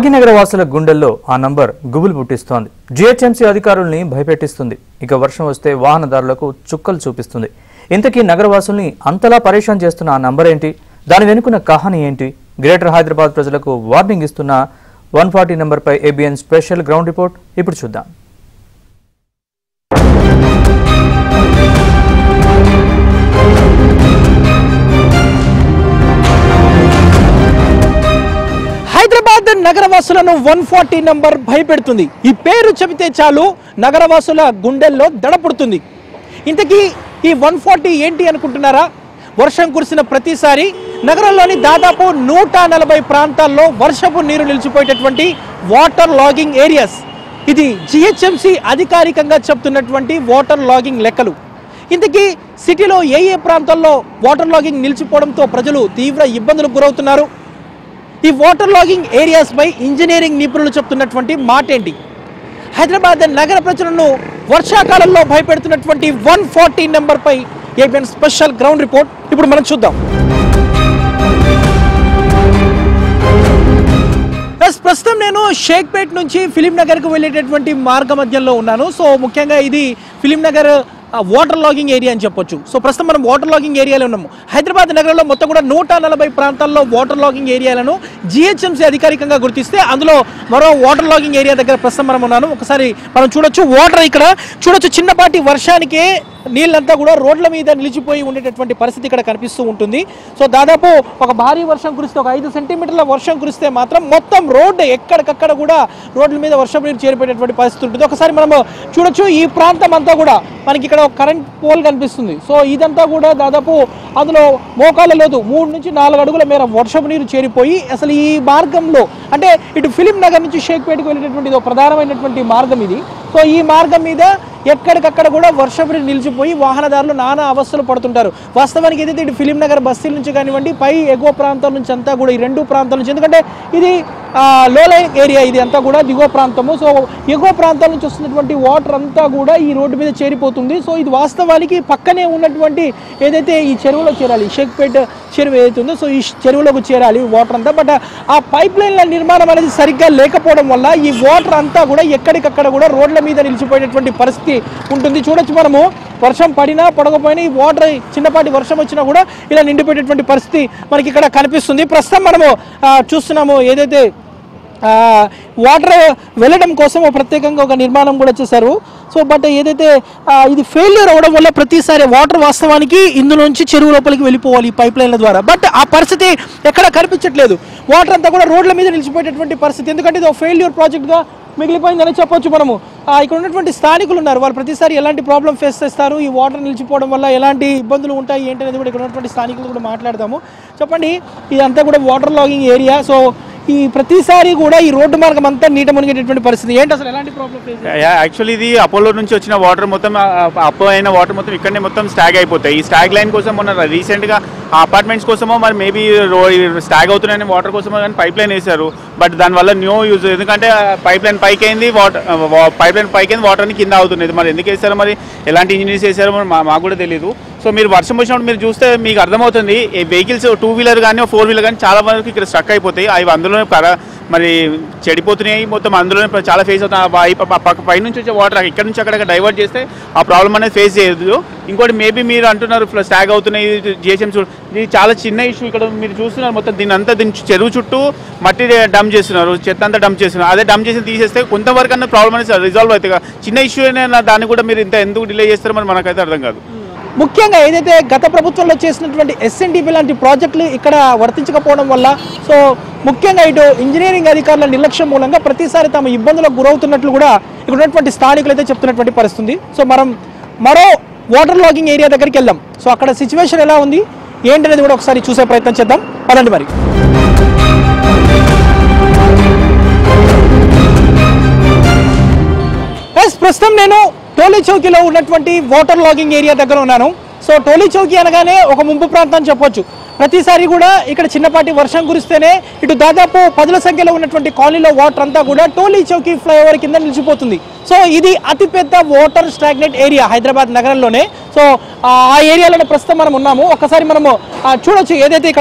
భాగ్యనగర వాసుల గుండెల్లో ఆ నంబర్ గుబులు పుట్టిస్తోంది జీహెచ్ఎంసీ అధికారుల్ని భయపెట్టిస్తుంది ఇక వర్షం వస్తే వాహనదారులకు చుక్కలు చూపిస్తుంది ఇంతకీ నగరవాసుల్ని అంతలా పరేషాన్ చేస్తున్న ఆ నంబర్ ఏంటి దాని వెనుకున్న కహాని ఏంటి గ్రేటర్ హైదరాబాద్ ప్రజలకు వార్నింగ్ ఇస్తున్న వన్ ఫార్టీ నెంబర్పై ఏబిఎన్ స్పెషల్ గ్రౌండ్ రిపోర్ట్ ఇప్పుడు చూద్దాం హైదరాబాద్ నగరవాసులను వన్ ఫార్టీ నంబర్ భయపెడుతుంది ఈ పేరు చెబితే చాలు నగరవాసుల గుండెల్లో దడపుడుతుంది ఇంతకీ ఈ వన్ ఫార్టీ ఏంటి అనుకుంటున్నారా వర్షం కురిసిన ప్రతిసారి నగరంలోని దాదాపు నూట నలభై ప్రాంతాల్లో వర్షపు నీరు నిలిచిపోయేటటువంటి వాటర్ లాగింగ్ ఏరియాస్ ఇది జిహెచ్ఎంసి అధికారికంగా చెప్తున్నటువంటి వాటర్ లాగింగ్ లెక్కలు ఇంతకీ సిటీలో ఏ ఏ ప్రాంతాల్లో వాటర్ లాగింగ్ నిలిచిపోవడంతో ప్రజలు తీవ్ర ఇబ్బందులకు గురవుతున్నారు ఈ వాటర్ లాగింగ్ ఏరియాస్ పై ఇంజనీరింగ్ నిపుణులు చెప్తున్నటువంటి మాట ఏంటి హైదరాబాద్ నగర ప్రజలను వర్షాకాలంలో భయపెడుతున్నటువంటి వన్ ఫార్టీ నెంబర్ పై ఏబిఎన్ స్పెషల్ గ్రౌండ్ రిపోర్ట్ ఇప్పుడు మనం చూద్దాం ఎస్ ప్రస్తుతం నేను షేక్పేట్ నుంచి ఫిలిం నగర్కు వెళ్ళేటటువంటి మార్గ మధ్యంలో ఉన్నాను సో ముఖ్యంగా ఇది ఫిలిం నగర్ ఆ, వాటర్ లాగింగ్ ఏరియా అని చెప్పొచ్చు సో ప్రస్తుతం మనం వాటర్ లాగింగ్ ఏరియాలో ఉన్నాము హైదరాబాద్ నగరంలో మొత్తం కూడా నూట నలభై ప్రాంతాల్లో వాటర్ లాగింగ్ ఏరియాలను జిహెచ్ఎంసీ అధికారికంగా గుర్తిస్తే అందులో మరో వాటర్ లాగింగ్ ఏరియా దగ్గర ప్రస్తుతం మనం ఉన్నాను ఒకసారి మనం చూడొచ్చు వాటర్ ఇక్కడ చూడొచ్చు చిన్నపాటి వర్షానికే నీళ్ళంతా కూడా రోడ్ల మీద నిలిచిపోయి ఉండేటటువంటి పరిస్థితి ఇక్కడ కనిపిస్తూ ఉంటుంది సో దాదాపు ఒక భారీ వర్షం కురిస్తే ఒక ఐదు సెంటీమీటర్ల వర్షం కురిస్తే మాత్రం మొత్తం రోడ్డు ఎక్కడికక్కడ కూడా రోడ్ల మీద వర్షం నీరు చేరిపోయేటటువంటి పరిస్థితి ఉంటుంది ఒకసారి మనము చూడొచ్చు ఈ ప్రాంతం అంతా కూడా మనకి ఇక్కడ ఒక కరెంట్ పోల్ కనిపిస్తుంది సో ఇదంతా కూడా దాదాపు అందులో మోకాళ్ళ లోతు మూడు నుంచి నాలుగు అడుగుల మేర వర్షపు నీరు చేరిపోయి అసలు ఈ మార్గంలో అంటే ఇటు ఫిలిం నగర్ నుంచి షేక్పేటకు వెళ్ళేటటువంటి ఇది ఒక ప్రధానమైనటువంటి మార్గం ఇది సో ఈ మార్గం మీద ఎక్కడికక్కడ కూడా వర్షపు నీరు నిలిచిపోయి వాహనదారులు నానా అవస్థలు పడుతుంటారు వాస్తవానికి ఏదైతే ఇటు ఫిలిం నగర్ బస్తీల నుంచి కానివ్వండి పై ఎగువ ప్రాంతం నుంచి అంతా కూడా ఈ రెండు ప్రాంతాల నుంచి ఎందుకంటే ఇది లో లైన్ ఏరియా ఇది అంతా కూడా దిగువ ప్రాంతము సో ఎగువ ప్రాంతాల నుంచి వస్తున్నటువంటి వాటర్ అంతా కూడా ఈ రోడ్డు మీద చేరిపోతుంది సో ఇది వాస్తవానికి పక్కనే ఉన్నటువంటి ఏదైతే ఈ చెరువులో చేరాలి షేక్పేట్ చెరువు ఏదైతే ఉందో సో ఈ చెరువులోకి చేరాలి వాటర్ అంతా బట్ ఆ పైప్ లైన్ల నిర్మాణం అనేది సరిగ్గా లేకపోవడం వల్ల ఈ వాటర్ అంతా కూడా ఎక్కడికక్కడ కూడా రోడ్ల మీద నిలిచిపోయేటటువంటి పరిస్థితి ఉంటుంది చూడొచ్చు మనము వర్షం పడినా పడకపోయినా ఈ వాటర్ చిన్నపాటి వర్షం వచ్చినా కూడా ఇలా నిండిపోయేటటువంటి పరిస్థితి మనకి ఇక్కడ కనిపిస్తుంది ప్రస్తుతం మనము ఆ, చూస్తున్నాము ఏదైతే ఆ, వాటర్ వెళ్ళడం కోసం ఒక ప్రత్యేకంగా ఒక నిర్మాణం కూడా చేశారు సో బట్ ఏదైతే ఆ, ఇది ఫెయిల్యూర్ అవ్వడం వల్ల ప్రతిసారి వాటర్ వాస్తవానికి ఇందులోంచి చెరువు లోపలికి వెళ్ళిపోవాలి ఈ పైప్ లైన్ల ద్వారా బట్ ఆ పరిస్థితి ఎక్కడ కనిపించట్లేదు వాటర్ అంతా కూడా రోడ్ల మీద నిలిచిపోయేటటువంటి పరిస్థితి ఎందుకంటే ఇది ఒక ఫెయిల్యూర్ ప్రాజెక్ట్గా మిగిలిపోయిందని చెప్పొచ్చు మనము ఆ, ఇక్కడ ఉన్నటువంటి స్థానికులు ఉన్నారు వాళ్ళు ప్రతిసారి ఎలాంటి ప్రాబ్లం ఫేస్ చేస్తారు ఈ వాటర్ నిలిచిపోవడం వల్ల ఎలాంటి ఇబ్బందులు ఉంటాయి ఏంటి అనేది కూడా ఇక్కడ ఉన్నటువంటి స్థానికులు కూడా మాట్లాడదాము చెప్పండి ఇదంతా కూడా వాటర్ లాగింగ్ ఏరియా సో ఈ ప్రతిసారి కూడా ఈ రోడ్డు మార్గం అంతా నీట మునిగేటటువంటి పరిస్థితి ఏంటి అసలు ఎలాంటి ప్రాబ్లం ఫేస్ యాక్చువల్లీ ఇది అపోలో నుంచి వచ్చిన వాటర్ మొత్తం అప్ అయిన వాటర్ మొత్తం ఇక్కడనే మొత్తం స్టాగ్ అయిపోతాయి ఈ స్టాగ్ లైన్ కోసం మొన్న రీసెంట్గా అపార్ట్మెంట్స్ కోసమో మరి మేబీ స్టాగ్ అవుతున్నాయని వాటర్ కోసమో కానీ పైప్ లైన్ వేశారు బట్ దానివల్ల న్యూ యూజ్ ఎందుకంటే పైప్ లైన్ పైకి అయింది వాటర్ పైప్ లైన్ పైకి అయింది వాటర్ని కింద అవుతుంది మరి ఎందుకు వేశారో మరి ఎలాంటి ఇంజనీర్స్ వేశారో మరి మా- మాకు కూడా తెలియదు సో మీరు వర్షం వచ్చినప్పుడు మీరు చూస్తే మీకు అర్థమవుతుంది ఈ వెహికల్స్ టూ వీలర్ కానీ ఫోర్ వీలర్ కానీ చాలా వరకు ఇక్కడ స్ట్రక్ అయిపోతాయి అవి అందులోనే కర మరి చెడిపోతున్నాయి మొత్తం అందులోనే ప్ర- చాలా ఫేస్ అవుతాయి ఆ పై- ప- పక్క పై నుంచి వచ్చే వాటర్ ఇక్కడ నుంచి అక్కడ డైవర్ట్ చేస్తే ఆ ప్రాబ్లం అనేది ఫేస్ చేయదు ఇంకోటి మేబీ మీరు అంటున్నారు స్టాగ్ అవుతున్నాయి జిహెచ్ఎం ఇది చాలా చిన్న ఇష్యూ ఇక్కడ మీరు చూస్తున్నారు మొత్తం దీని అంతా దీని చెరువు చుట్టూ మట్టి డంప్ చేస్తున్నారు చెత్త అంతా డంప్ చేస్తున్నారు అదే డంప్ చేసి తీసేస్తే కొంతవరకు అన్న ప్రాబ్లం అనేది రిజాల్వ్ అవుతుంది కదా. చిన్న ఇష్యూ దాన్ని కూడా మీరు ఇంత ఎందుకు డిలే చేస్తారో మరి మనకైతే అర్థం కాదు ముఖ్యంగా ఏదైతే గత ప్రభుత్వంలో చేసినటువంటి ఎస్ఎన్డిపి లాంటి ప్రాజెక్టులు ఇక్కడ వర్తించకపోవడం వల్ల సో ముఖ్యంగా ఇటు ఇంజనీరింగ్ అధికారుల నిర్లక్ష్యం మూలంగా ప్రతిసారి తమ ఇబ్బందులకు గురవుతున్నట్లు కూడా ఇక్కడ ఉన్నటువంటి స్థానికులు అయితే చెప్తున్నటువంటి పరిస్థితి సో మనం మరో వాటర్ లాగింగ్ ఏరియా దగ్గరికి వెళ్దాం సో అక్కడ సిచ్యువేషన్ ఎలా ఉంది ఏంటనేది కూడా ఒకసారి చూసే ప్రయత్నం చేద్దాం పదండి మరి ఎస్ ప్రస్తుతం నేను టోలీ చౌకీలో ఉన్నటువంటి వాటర్ లాగింగ్ ఏరియా దగ్గర ఉన్నాను సో టోలీ చౌకీ అనగానే ఒక ముంపు ప్రాంతం అని చెప్పొచ్చు ప్రతిసారి కూడా ఇక్కడ చిన్నపాటి వర్షం కురిస్తేనే ఇటు దాదాపు పదుల సంఖ్యలో ఉన్నటువంటి కాలనీలో వాటర్ అంతా కూడా టోలీ చౌకీ ఫ్లైఓవర్ కింద నిలిచిపోతుంది సో ఇది అతిపెద్ద వాటర్ స్టాగ్నెట్ ఏరియా హైదరాబాద్ నగరంలోనే సో ఆ ఏరియాలోనే ప్రస్తుతం మనం ఉన్నాము ఒకసారి మనము ఆ, చూడొచ్చు ఏదైతే ఇక్కడ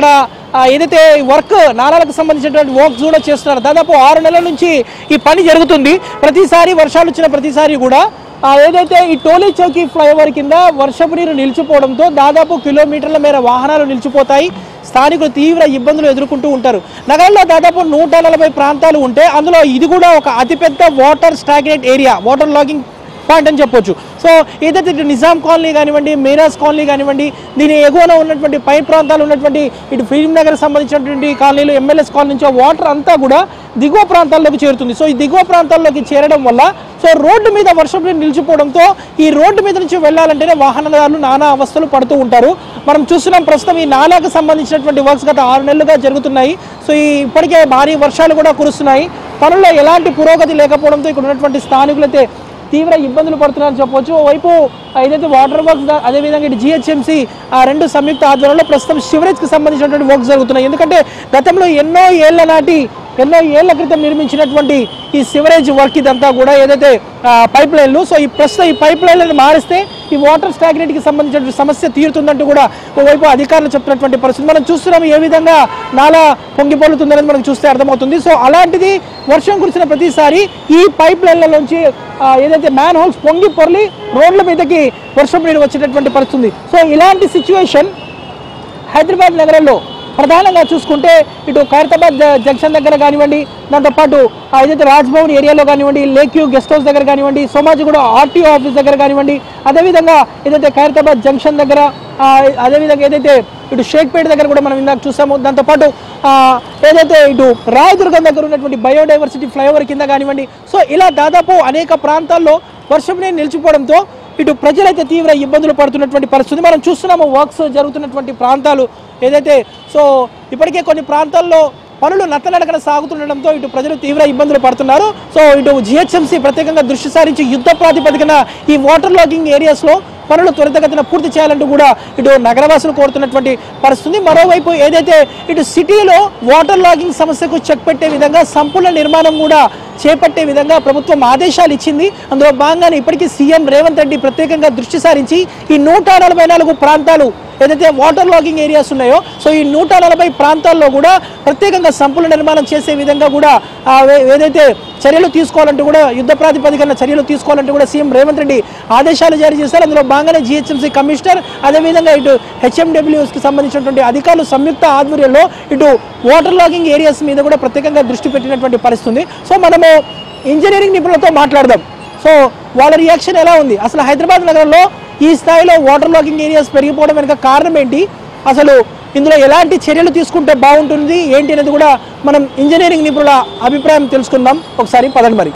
ఆ, ఏదైతే వర్క్ నాలాలకు సంబంధించినటువంటి వర్క్స్ కూడా చేస్తున్నారు దాదాపు ఆరు నెలల నుంచి ఈ పని జరుగుతుంది ప్రతిసారి వర్షాలు వచ్చిన ప్రతిసారి కూడా ఆ, ఏదైతే ఈ టోలీ చౌకీ ఫ్లైఓవర్ కింద వర్షపు నీరు నిలిచిపోవడంతో దాదాపు కిలోమీటర్ల మేర వాహనాలు నిలిచిపోతాయి స్థానికులు తీవ్ర ఇబ్బందులు ఎదుర్కొంటూ ఉంటారు నగరంలో దాదాపు నూట నలభై ప్రాంతాలు ఉంటే అందులో ఇది కూడా ఒక అతిపెద్ద water stagnant area water logging point అని చెప్పొచ్చు సో ఏదైతే ఇటు నిజాం కాలనీ కానివ్వండి మీరాజ్ కాలనీ కానివ్వండి దీని ఎగువన ఉన్నటువంటి పై ప్రాంతాలు ఉన్నటువంటి ఇటు ఫిలిం నగర్ సంబంధించినటువంటి కాలనీలు ఎమ్మెల్యేస్ కాలనీ నుంచి వాటర్ అంతా కూడా దిగువ ప్రాంతాల్లోకి చేరుతుంది సో ఈ దిగువ ప్రాంతాల్లోకి చేరడం వల్ల సో రోడ్డు మీద వర్షం నీరు నిలిచిపోవడంతో ఈ రోడ్డు మీద నుంచి వెళ్ళాలంటేనే వాహనదారులు నానా అవస్థలు పడుతూ ఉంటారు మనం చూస్తున్నాం ప్రస్తుతం ఈ నాలాకు సంబంధించినటువంటి వర్క్స్ గత ఆరు నెలలుగా జరుగుతున్నాయి సో ఈ ఇప్పటికే భారీ వర్షాలు కూడా కురుస్తున్నాయి పనుల్లో ఎలాంటి పురోగతి లేకపోవడంతో ఇక్కడ ఉన్నటువంటి స్థానికులైతే తీవ్ర ఇబ్బందులు పడుతున్నారని చెప్పొచ్చు ఓవైపు ఏదైతే వాటర్ వర్క్స్ అదేవిధంగా ఇటు జిహెచ్ఎంసీ ఆ రెండు సంయుక్త ఆధ్వర్యంలో ప్రస్తుతం సివరేజ్కి సంబంధించినటువంటి వర్క్స్ జరుగుతున్నాయి ఎందుకంటే గతంలో ఎన్నో ఏళ్ల నాటి ఎన్నో ఏళ్ల క్రితం నిర్మించినటువంటి ఈ సివరేజ్ వర్క్ ఇదంతా కూడా ఏదైతే పైప్ లైన్లు సో ఈ ప్రస్తుతం ఈ పైప్ లైన్లను మారిస్తే ఈ వాటర్ స్టాగ్నేట్కి సంబంధించిన సమస్య తీరుతుందంటూ కూడా ఓవైపు అధికారులు చెప్తున్నటువంటి పరిస్థితి మనం చూస్తున్నాం ఏ విధంగా నాలా పొంగిపోలుతుందని మనం చూస్తే అర్థమవుతుంది సో అలాంటిది వర్షం కురిసిన ప్రతిసారి ఈ పైప్ లైన్లలోంచి ఆ, ఏదైతే మ్యాన్ హోల్స్ పొంగి పొరలి రోడ్ల మీదకి వర్షం నీరు వచ్చేటటువంటి పరిస్థితి ఉంది. సో ఇలాంటి సిచ్యువేషన్ హైదరాబాద్ నగరంలో ప్రధానంగా చూసుకుంటే ఇటు ఖైరతాబాద్ జ- జంక్షన్ దగ్గర కానివ్వండి దాంతోపాటు ఆ ఏదైతే రాజ్భవన్ ఏరియాలో కానివ్వండి లేక్ వ్యూ గెస్ట్ హౌస్ దగ్గర కానివ్వండి సోమాజిగూడ ఆర్టీఓ ఆఫీస్ దగ్గర కానివ్వండి అదేవిధంగా ఏదైతే ఖైరతాబాద్ జంక్షన్ దగ్గర ఆ, అదేవిధంగా ఏదైతే ఇటు షేక్పేట దగ్గర కూడా మనం ఇందాక చూసాము దాంతోపాటు ఆ, ఏదైతే ఇటు రాయదుర్గం దగ్గర ఉన్నటువంటి బయోడైవర్సిటీ ఫ్లైఓవర్ కింద కానివ్వండి సో ఇలా దాదాపు అనేక ప్రాంతాల్లో వర్షం నీరు నిలిచిపోవడంతో ఇటు ప్రజలైతే తీవ్ర ఇబ్బందులు పడుతున్నటువంటి పరిస్థితి మనం చూస్తున్నాము వర్క్స్ జరుగుతున్నటువంటి ప్రాంతాలు ఏదైతే సో ఇప్పటికే కొన్ని ప్రాంతాల్లో పనులు నత్తనడకన సాగుతుండడంతో ఇటు ప్రజలు తీవ్ర ఇబ్బందులు పడుతున్నారు సో ఇటు జిహెచ్ఎంసీ ప్రత్యేకంగా దృష్టి సారించి యుద్ధ ప్రాతిపదికన ఈ వాటర్ లాగింగ్ ఏరియాస్లో పనులు త్వరితగతిన పూర్తి చేయాలంటూ కూడా ఇటు నగరవాసులు కోరుతున్నటువంటి పరిస్థితి మరోవైపు ఏదైతే ఇటు సిటీలో వాటర్ లాగింగ్ సమస్యకు చెక్ పెట్టే విధంగా సంపూర్ణ నిర్మాణం కూడా చేపట్టే విధంగా ప్రభుత్వం ఆదేశాలు ఇచ్చింది అందులో భాగంగానే ఇప్పటికీ సీఎం రేవంత్ రెడ్డి ప్రత్యేకంగా దృష్టి సారించి ఈ నూట నలభై నాలుగు ప్రాంతాలు ఏదైతే వాటర్ లాగింగ్ ఏరియాస్ ఉన్నాయో సో ఈ నూట నలభై ప్రాంతాల్లో కూడా ప్రత్యేకంగా సంపూర్ణ నిర్మాణం చేసే విధంగా కూడా ఆ, ఏ- ఏదైతే చర్యలు తీసుకోవాలంటూ కూడా యుద్ధ ప్రాతిపదికన చర్యలు తీసుకోవాలంటూ కూడా సీఎం రేవంత్ రెడ్డి ఆదేశాలు జారీ చేశారు అందులో భాగంగానే జిహెచ్ఎంసీ కమిషనర్ అదేవిధంగా ఇటు హెచ్ఎండబ్ల్యూఎస్కి సంబంధించినటువంటి అధికారులు సంయుక్త ఆధ్వర్యంలో ఇటు వాటర్ లాగింగ్ ఏరియాస్ మీద కూడా ప్రత్యేకంగా దృష్టి పెట్టినటువంటి పరిస్థితి ఉంది సో మనము ఇంజనీరింగ్ నిపుణులతో మాట్లాడదాం సో వాళ్ళ రియాక్షన్ ఎలా ఉంది అసలు హైదరాబాద్ నగరంలో ఈ స్థాయిలో వాటర్ లాగింగ్ ఏరియాస్ పెరిగిపోవడం వెనుక కారణం ఏంటి అసలు ఇందులో ఎలాంటి చర్యలు తీసుకుంటే బాగుంటుంది ఏంటి అనేది కూడా మనం ఇంజనీరింగ్ నిపుణుల అభిప్రాయం తెలుసుకుందాం ఒకసారి పదండి మరి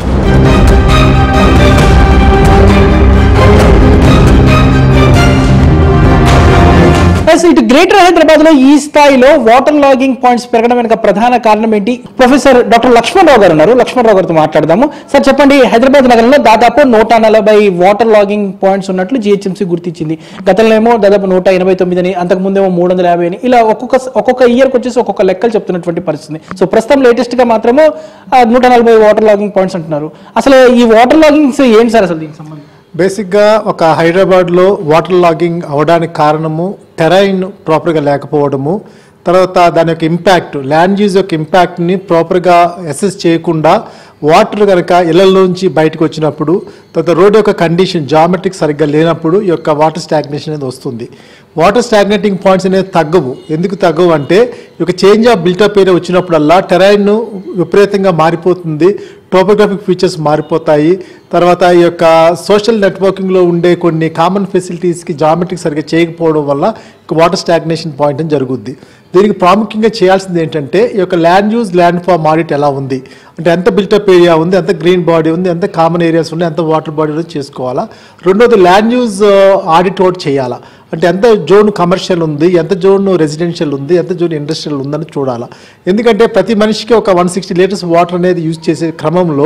ఎస్ ఇటు గ్రేటర్ హైదరాబాద్ లో ఈ స్థాయిలో వాటర్ లాగింగ్ పాయింట్స్ పెరగడం వెనుక ప్రధాన కారణం ఏంటి ప్రొఫెసర్ డాక్టర్ లక్ష్మణ్ రావు గారు ఉన్నారు లక్ష్మణ్ రావు గారితో మాట్లాడదాము సార్ చెప్పండి హైదరాబాద్ నగరంలో దాదాపు నూట నలభై వాటర్ లాగింగ్ పాయింట్స్ ఉన్నట్లు జిహెచ్ఎంసీ గుర్తించింది గతంలో ఏమో దాదాపు నూట ఎనభై తొమ్మిది అని అంతకు ముందేమో మూడు వందల యాభై అని ఇలా ఒక్కొక్క ఒక్కొక్క ఇయర్కి వచ్చేసి ఒక్కొక్క లెక్కలు చెప్తున్నటువంటి పరిస్థితి సో ప్రస్తుతం లేటెస్ట్ గా మాత్రము ఆ, నూట నలభై వాటర్ లాగింగ్ పాయింట్స్ అంటున్నారు అసలు ఈ వాటర్ లాగింగ్స్ ఏంటి సార్ అసలు దీనికి సంబంధించి బేసిక్గా ఒక హైదరాబాద్లో వాటర్ లాగింగ్ అవడానికి కారణము టెరైన్ ప్రాపర్గా లేకపోవడము తర్వాత దాని యొక్క ఇంపాక్ట్ ల్యాండ్ యూజ్ యొక్క ఇంపాక్ట్ని ప్రాపర్గా అసెస్ చేయకుండా వాటర్ కనుక ఇళ్లలోంచి బయటకు వచ్చినప్పుడు తర్వాత రోడ్ యొక్క కండిషన్ జామెట్రిక్ సరిగ్గా లేనప్పుడు ఈ యొక్క వాటర్ స్టాగ్నేషన్ అనేది వస్తుంది వాటర్ స్టాగ్నేటింగ్ పాయింట్స్ అనేది తగ్గవు ఎందుకు తగ్గవు అంటే ఈ యొక్క చేంజ్ ఆఫ్ బిల్టప్ ఏరియా వచ్చినప్పుడల్లా టెరైన్ విపరీతంగా మారిపోతుంది టోపోగ్రాఫిక్ ఫీచర్స్ మారిపోతాయి తర్వాత ఈ యొక్క సోషల్ నెట్వర్కింగ్లో ఉండే కొన్ని కామన్ ఫెసిలిటీస్కి జామెట్రిక్ సరిగ్గా చేయకపోవడం వల్ల వాటర్ స్టాగ్నేషన్ పాయింట్ అని జరుగుద్ది దీనికి ప్రాముఖ్యంగా చేయాల్సింది ఏంటంటే ఈ యొక్క land use land form audit ఎలా ఉంది అంటే ఎంత బిల్టప్ ఏరియా ఉంది ఎంత గ్రీన్ బాడీ ఉంది ఎంత కామన్ ఏరియాస్ ఉన్నాయి ఎంత వాటర్ బాడీ ఉంది చేసుకోవాలా రెండోది ల్యాండ్ యూజ్ ఆడిట్ అవుట్ చేయాలా అంటే ఎంత జోన్ కమర్షియల్ ఉంది ఎంత జోన్ రెసిడెన్షియల్ ఉంది ఎంత జోన్ ఇండస్ట్రియల్ ఉందని చూడాలా ఎందుకంటే ప్రతి మనిషికి ఒక వన్ సిక్స్టీ లీటర్స్ వాటర్ అనేది యూజ్ చేసే క్రమంలో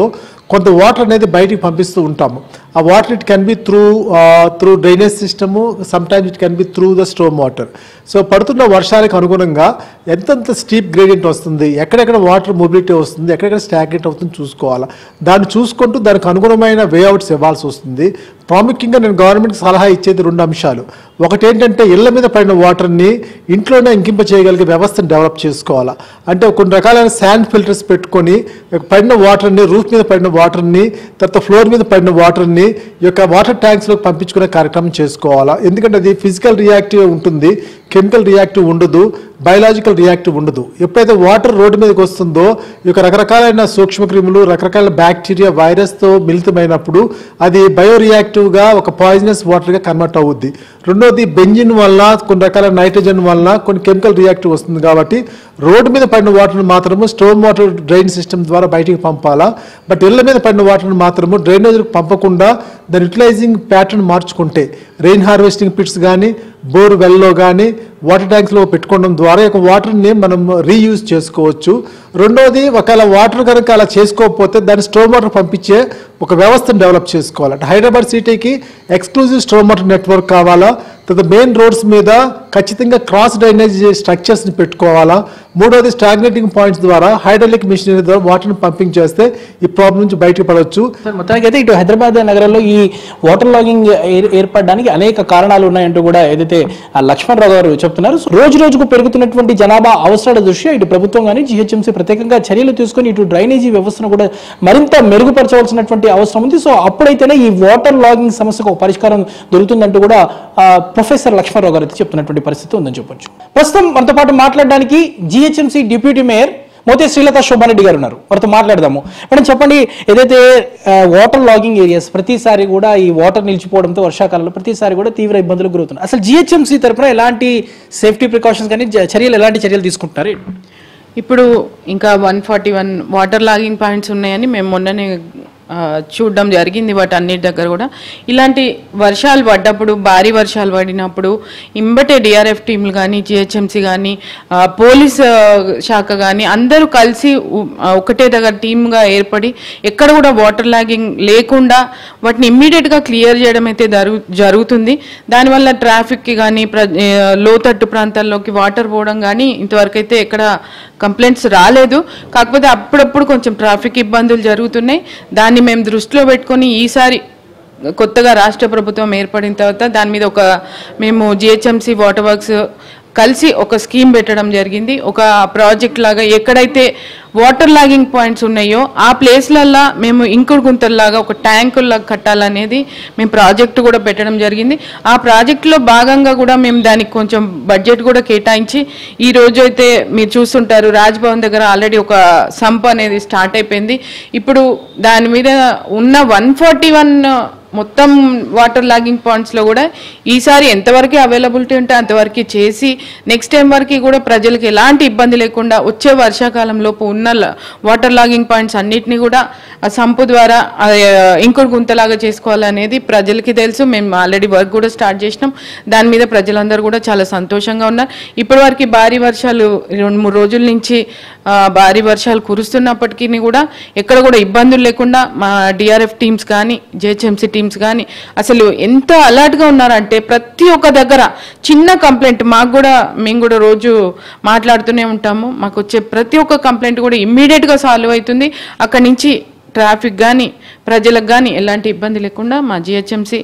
కొంత వాటర్ అనేది బయటికి పంపిస్తూ ఉంటాము ఆ water it can be through through drainage system sometimes it can be through the storm water so పడుతున్న వర్షాలకు అనుగుణంగా ఎంతెంత స్టీప్ గ్రేడియంట్ వస్తుంది ఎక్కడెక్కడ వాటర్ మొబిలిటీ వస్తుంది ఎక్కడెక్కడ స్టాగ్నెట్ అవుతుంది చూసుకోవాలా దాన్ని చూసుకుంటూ దానికి అనుగుణమైన వేఅవుట్స్ ఇవ్వాల్సి వస్తుంది ప్రాముఖ్యంగా నేను గవర్నమెంట్కి సలహా ఇచ్చేది రెండు అంశాలు ఒకటి ఏంటంటే ఇళ్ల మీద పడిన వాటర్ని ఇంట్లోనే ఇంకింప చేయగలిగే వ్యవస్థను డెవలప్ చేసుకోవాలా అంటే కొన్ని రకాలైన శాండ్ ఫిల్టర్స్ పెట్టుకొని పడిన వాటర్ని రూఫ్ మీద పడిన వాటర్ని తర్వాత ఫ్లోర్ మీద పడిన వాటర్ని ఈ యొక్క వాటర్ ట్యాంక్స్లోకి పంపించుకునే కార్యక్రమం చేసుకోవాలా ఎందుకంటే అది ఫిజికల్ రియాక్టివ్ ఉంటుంది కెమికల్ రియాక్టివ్ ఉండదు బయలాజికల్ రియాక్టివ్ ఉండదు ఎప్పుడైతే వాటర్ రోడ్డు మీదకి వస్తుందో ఈ యొక్క రకరకాలైన సూక్ష్మక్రిములు రకరకాల బ్యాక్టీరియా వైరస్తో మిళితమైనప్పుడు అది బయో రియాక్టివ్గా ఒక పాయిజనస్ వాటర్గా కన్వర్ట్ అవుద్ది రెండోది బెంజిన్ వల్ల కొన్ని రకాల నైట్రోజన్ వల్ల కొన్ని కెమికల్ రియాక్టివ్ వస్తుంది కాబట్టి రోడ్డు మీద పడిన వాటర్ని మాత్రము స్టోమ్ వాటర్ డ్రైన్ సిస్టమ్ ద్వారా బయటికి పంపాలా బట్ ఇళ్ళ మీద పడిన వాటర్ని మాత్రము డ్రైనేజ్కి పంపకుండా దాని యూటిలైజింగ్ ప్యాటర్న్ మార్చుకుంటే రెయిన్ హార్వెస్టింగ్ పిట్స్ కానీ బోర్ వెల్లో కానీ వాటర్ ట్యాంక్స్లో పెట్టుకోవడం ద్వారా ఈ యొక్క వాటర్ని మనం రీయూజ్ చేసుకోవచ్చు రెండోది ఒకవేళ వాటర్ కనుక అలా చేసుకోకపోతే దాన్ని స్టోమ్ వాటర్ పంపించే ఒక వ్యవస్థను డెవలప్ చేసుకోవాలి అంటే హైదరాబాద్ సిటీకి ఎక్స్క్లూజివ్ స్టోమ్ వాటర్ నెట్వర్క్ కావాలా తర్వాత మెయిన్ రోడ్స్ మీద ఖచ్చితంగా క్రాస్ డ్రైనేజ్ స్ట్రక్చర్స్ని పెట్టుకోవాలా మూడోది స్టాగ్నేటింగ్ పాయింట్స్ ద్వారా హైడ్రాలిక్ మిషనరీ ద్వారా వాటర్ని పంపింగ్ చేస్తే ఈ ప్రాబ్లం నుంచి బయటకు పడవచ్చు సార్ మొత్తానికి అయితే ఇటు హైదరాబాద్ నగరంలో ఈ వాటర్ లాగింగ్ ఏర్- ఏర్పడడానికి అనేక కారణాలు ఉన్నాయంటూ కూడా ఏదైతే ఆ లక్ష్మణరావు గారు చెప్తున్నారు సో రోజు రోజుకు పెరుగుతున్నటువంటి జనాభా అవసరాల దృష్ట్యా ఇటు ప్రభుత్వం కానీ జిహెచ్ఎంసీ ప్రత్యేకంగా చర్యలు తీసుకొని ఇటు డ్రైనేజీ వ్యవస్థను కూడా మరింత మెరుగుపరచవలసినటువంటి అవసరం ఉంది సో అప్పుడైతేనే ఈ వాటర్ లాగింగ్ సమస్యకు ఒక పరిష్కారం దొరుకుతుందంటూ కూడా ఆ, ప్రొఫెసర్ లక్ష్మణరావు గారు అయితే చెప్తున్నటువంటి పరిస్థితి ఉందని చెప్పొచ్చు ప్రస్తుతం మనతో పాటు మాట్లాడడానికి GHMC deputy mayor Mothe Srilatha Shobha Reddy గారు ఉన్నారు వారితో మాట్లాడదాము మేడం చెప్పండి ఏదైతే ఆ, వాటర్ లాగింగ్ ఏరియాస్ ప్రతిసారి కూడా ఈ వాటర్ నిలిచిపోవడంతో వర్షాకాలంలో ప్రతిసారి కూడా తీవ్ర ఇబ్బందులకు గురవుతున్నారు అసలు జిహెచ్ఎంసీ తరపున ఎలాంటి సేఫ్టీ ప్రికాషన్స్ కానీ జ- చర్యలు ఎలాంటి చర్యలు తీసుకుంటున్నారు ఇప్పుడు ఇంకా one forty one water logging points ఉన్నాయని మేము మొన్ననే ఆ, చూడడం జరిగింది వాటి అన్నిటి దగ్గర కూడా ఇలాంటి వర్షాలు పడ్డప్పుడు భారీ వర్షాలు పడినప్పుడు ఇంబటే డిఆర్ఎఫ్ టీంలు కానీ జిహెచ్ఎంసీ కానీ పోలీస్ ఆ, శాఖ కానీ అందరూ కలిసి ఉ- ఆ, ఒకటే దగ్గర టీమ్గా ఏర్పడి ఎక్కడ కూడా వాటర్ లాగింగ్ లేకుండా వాటిని ఇమ్మీడియట్గా క్లియర్ చేయడం అయితే జరుగు జరుగుతుంది దానివల్ల ట్రాఫిక్కి కానీ ప్ర ఆ, లోతట్టు ప్రాంతాల్లోకి వాటర్ పోవడం కానీ ఇంతవరకు అయితే ఎక్కడ కంప్లైంట్స్ రాలేదు కాకపోతే అప్పుడప్పుడు కొంచెం ట్రాఫిక్ ఇబ్బందులు జరుగుతున్నాయి దాన్ని మేము దృష్టిలో పెట్టుకొని ఈసారి కొత్తగా రాష్ట్ర ప్రభుత్వం ఏర్పడిన తర్వాత దాని మీద ఒక మేము జిహెచ్ఎంసీ వాటర్ వర్క్స్ కలిసి ఒక స్కీమ్ పెట్టడం జరిగింది ఒక ప్రాజెక్ట్ లాగా ఎక్కడైతే వాటర్ లాగింగ్ పాయింట్స్ ఉన్నాయో ఆ ప్లేస్లల్లో మేము ఇంకుడు గుంతల్లాగా ఒక ట్యాంకుల్లాగా కట్టాలనేది మేము ప్రాజెక్ట్ కూడా పెట్టడం జరిగింది ఆ ప్రాజెక్టులో భాగంగా కూడా మేము దానికి కొంచెం బడ్జెట్ కూడా కేటాయించి ఈ రోజు అయితే మీరు చూస్తుంటారు రాజ్భవన్ దగ్గర ఆల్రెడీ ఒక సంప్ అనేది స్టార్ట్ అయిపోయింది ఇప్పుడు దాని మీద ఉన్న వన్ ఫార్టీ వన్ మొత్తం వాటర్ లాగింగ్ పాయింట్స్లో కూడా ఈసారి ఎంతవరకు అవైలబిలిటీ ఉంటే అంతవరకు చేసి నెక్స్ట్ టైం వరకు కూడా ప్రజలకు ఎలాంటి ఇబ్బంది లేకుండా వచ్చే వర్షాకాలం లోపు ఉన్న ల- వాటర్ లాగింగ్ పాయింట్స్ అన్నిటిని కూడా ఆ సంపు ద్వారా ఆ, ఇంకుడు గుంతలాగా చేసుకోవాలనేది ప్రజలకి తెలుసు మేము ఆల్రెడీ వర్క్ కూడా స్టార్ట్ చేసినాం దాని మీద ప్రజలందరూ కూడా చాలా సంతోషంగా ఉన్నారు ఇప్పటివరకు భారీ వర్షాలు రెండు మూడు రోజుల నుంచి ఆ, భారీ వర్షాలు కురుస్తున్నప్పటికీ కూడా ఎక్కడ కూడా ఇబ్బందులు లేకుండా మా డిఆర్ఎఫ్ టీమ్స్ కానీ జేహెచ్ఎంసీ టీమ్స్ కానీ అసలు ఎంత అలర్ట్గా ఉన్నారంటే ప్రతి ఒక్క దగ్గర చిన్న కంప్లైంట్ మాకు కూడా మేము కూడా రోజు మాట్లాడుతూనే ఉంటాము మాకు వచ్చే ప్రతి ఒక్క కంప్లైంట్ కూడా ఇమ్మీడియట్గా సాల్వ్ అవుతుంది అక్కడి నుంచి ట్రాఫిక్ కానీ ప్రజలకు కానీ ఎలాంటి ఇబ్బంది లేకుండా మా జిహెచ్ఎంసీ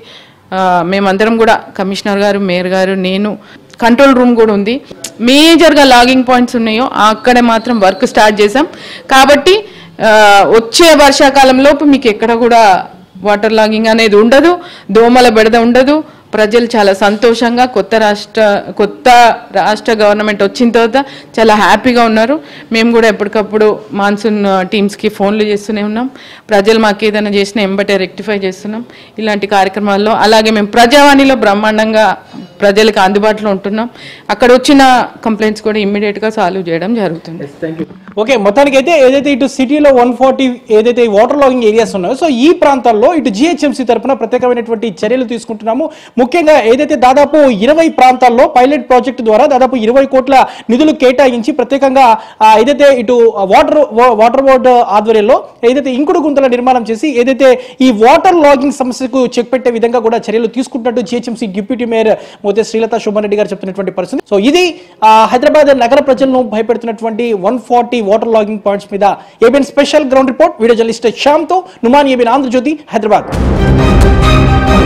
మేమందరం కూడా కమిషనర్ గారు మేయర్ గారు నేను కంట్రోల్ రూమ్ కూడా ఉంది మేజర్గా లాగింగ్ పాయింట్స్ ఉన్నాయో అక్కడే మాత్రం వర్క్ స్టార్ట్ చేసాం కాబట్టి ఆ, వచ్చే వర్షాకాలం లోపు మీకు ఎక్కడ కూడా వాటర్ లాగింగ్ అనేది ఉండదు దోమల బెడద ఉండదు ప్రజలు చాలా సంతోషంగా కొత్త రాష్ట్ర కొత్త రాష్ట్ర గవర్నమెంట్ వచ్చిన తర్వాత చాలా హ్యాపీగా ఉన్నారు మేము కూడా ఎప్పటికప్పుడు మాన్సూన్ టీమ్స్కి ఫోన్లు చేస్తూనే ఉన్నాం ప్రజలు మాకు ఏదైనా చేసినా ఎంబటే రెక్టిఫై చేస్తున్నాం ఇలాంటి కార్యక్రమాల్లో అలాగే మేము ప్రజావాణిలో బ్రహ్మాండంగా ప్రజలకు అందుబాటులో ఉంటున్నాం అక్కడ వచ్చిన కంప్లైంట్స్ కూడా ఇమ్మీడియట్గా సాల్వ్ చేయడం జరుగుతుంది ఓకే మొత్తానికి అయితే ఏదైతే ఇటు సిటీలో వన్ ఫార్టీ ఏదైతే వాటర్ లాగింగ్ ఏరియాస్ ఉన్నాయో సో ఈ ప్రాంతాల్లో ఇటు జిహెచ్ఎంసీ తరపున ప్రత్యేకమైనటువంటి చర్యలు తీసుకుంటున్నాము ముఖ్యంగా ఏదైతే దాదాపు ఇరవై ప్రాంతాల్లో పైలట్ ప్రాజెక్ట్ ద్వారా దాదాపు ఇరవై కోట్ల నిధులు కేటాయించి ప్రత్యేకంగా ఆ, ఏదైతే ఇటు వాటర్ వాటర్ బోర్డు ఆధ్వర్యంలో ఏదైతే ఇంకుడు గుంతల నిర్మాణం చేసి ఏదైతే ఈ వాటర్ లాగింగ్ సమస్యకు చెక్ పెట్టే విధంగా కూడా చర్యలు తీసుకుంటున్నట్టు GHMC deputy mayor Mothe Srilatha Shobhan Reddy గారు చెప్తున్నటువంటి పరిస్థితి సో ఇది ఆ, హైదరాబాద్ నగర ప్రజలను భయపెడుతున్నటువంటి one forty water logging points మీద ABN special ground report video journalist శ్యామ్తో Numan ABN Andhra Jyothi Hyderabad